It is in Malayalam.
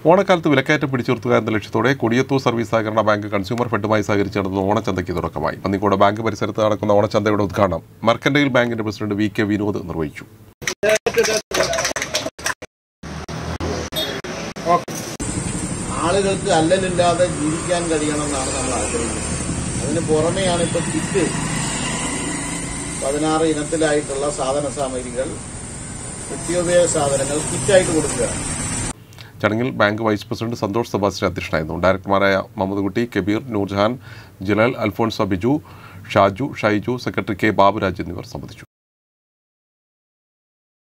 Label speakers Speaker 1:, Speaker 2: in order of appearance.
Speaker 1: ഓണക്കാലത്ത് വിലക്കയറ്റം പിടിച്ചുനിർത്തുക എന്ന ലക്ഷ്യത്തോടെ കൊടിയത്തൂർ സർവീസ് സഹകരണ ബാങ്ക് കൺസ്യൂമർ ഫെഡുമായി സഹകരിച്ച് നടന്ന ഓണച്ചന്തയ്ക്ക് തുടക്കമായി പന്നിക്കോട് ബാങ്ക് പരിസരത്ത് നടക്കുന്ന ഓണച്ചന്തയുടെ ഉദ്ഘാടനം മർക്കൻഡയിൽ ബാങ്കിന്റെ പ്രസിഡന്റ് വി കെ വിനോദ് നിർവഹിച്ചു
Speaker 2: ആളുകൾക്ക് അല്ലലില്ലാതെ ജീവിക്കാൻ കഴിയണമെന്നാണ് നമ്മൾ ആഗ്രഹിക്കുന്നത് അതിന് പുറമെയാണ് ഇപ്പോൾ കിറ്റ് പതിനാറ് ഇനത്തിലായിട്ടുള്ള സാധന സാമഗ്രികൾ നിത്യോപയോഗ സാധനങ്ങൾ കിറ്റായിട്ട് കൊടുക്കുകയാണ്
Speaker 1: ചടങ്ങിൽ bank vice president Santhosh Sebastian അധ്യക്ഷനായിരുന്നു ഡയറക്ടർമാരായ മുഹമ്മദ് കുട്ടി കബീർ നൂർജഹാൻ ജലാൽ അൽഫോൺസ ബിജു ഷാജു ഷൈജു സെക്രട്ടറി കെ ബാബുരാജ് എന്നിവർ സംബന്ധിച്ചു